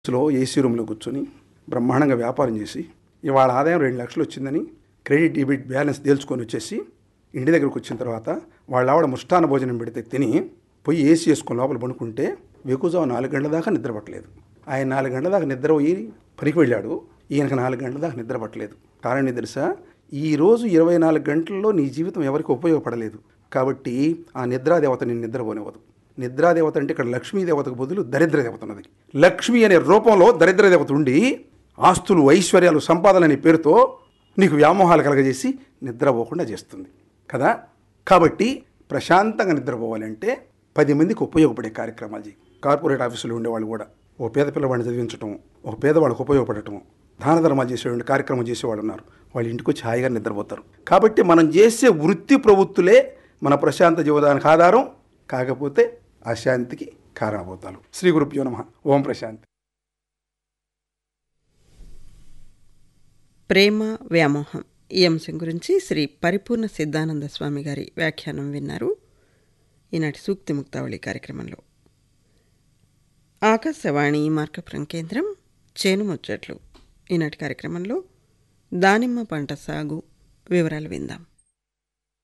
లో ఏసీ రూమ్లో కూర్చొని బ్రహ్మాండంగా వ్యాపారం చేసి ఇవాళ ఆదాయం రెండు లక్షలు వచ్చిందని క్రెడిట్ డెబిట్ బ్యాలెన్స్ తేల్చుకొని వచ్చేసి ఇంటి దగ్గరకు వచ్చిన తర్వాత వాళ్ళ ఆవిడ ముష్టాన భోజనం పెడితే తిని పోయి ఏసీ వేసుకొని లోపల పడుకుంటే వెకుజావు నాలుగు గంటల దాకా నిద్ర పట్టలేదు ఆయన నాలుగు గంటల దాకా నిద్ర పోయి పనికి వెళ్ళాడు ఈయనకు నాలుగు గంటల దాకా నిద్ర పట్టలేదు కారణం ఏంటి తెలుసా ఈ రోజు ఇరవై నాలుగు గంటల్లో నీ జీవితం ఎవరికి ఉపయోగపడలేదు కాబట్టి ఆ నిద్రాదేవత నేను నిద్రపోనివ్వదు నిద్రాదేవత అంటే ఇక్కడ లక్ష్మీదేవతకు బదులు దరిద్ర దేవత ఉన్నది లక్ష్మి అనే రూపంలో దరిద్ర దేవత ఉండి ఆస్తులు ఐశ్వర్యాలు సంపాదన అనే పేరుతో నీకు వ్యామోహాలు కలగజేసి నిద్రపోకుండా చేస్తుంది కదా కాబట్టి ప్రశాంతంగా నిద్రపోవాలంటే పది మందికి ఉపయోగపడే కార్యక్రమాలు చేయి కార్పొరేట్ ఆఫీసులో ఉండేవాళ్ళు కూడా ఓ పేద పిల్లవాడిని చదివించటం ఒక పేదవాళ్ళకు ఉపయోగపడటం దాన ధర్మాలు చేసేవాళ్ళు కార్యక్రమం చేసేవాళ్ళు ఉన్నారు వాళ్ళ ఇంటికి వచ్చి హాయిగా నిద్రపోతారు కాబట్టి మనం చేసే వృత్తి ప్రవృత్తులే మన ప్రశాంత జీవదానికి ఆధారం కాకపోతే అశాంతికి కారణభూతాలు శ్రీ గురుభ్యో నమ ఓం ప్రశాంతి ప్రేమ వ్యామోహం ఈ అంశం గురించి శ్రీ పరిపూర్ణ సిద్ధానంద స్వామి గారి వ్యాఖ్యానం విన్నారు ఈనాటి సూక్తి ముక్తావళి కార్యక్రమంలో ఆకాశవాణి మార్కపురం కేంద్రం చేను ముచ్చట్లు ఈనాటి కార్యక్రమంలో దానిమ్మ పంట సాగు వివరాలు విందాం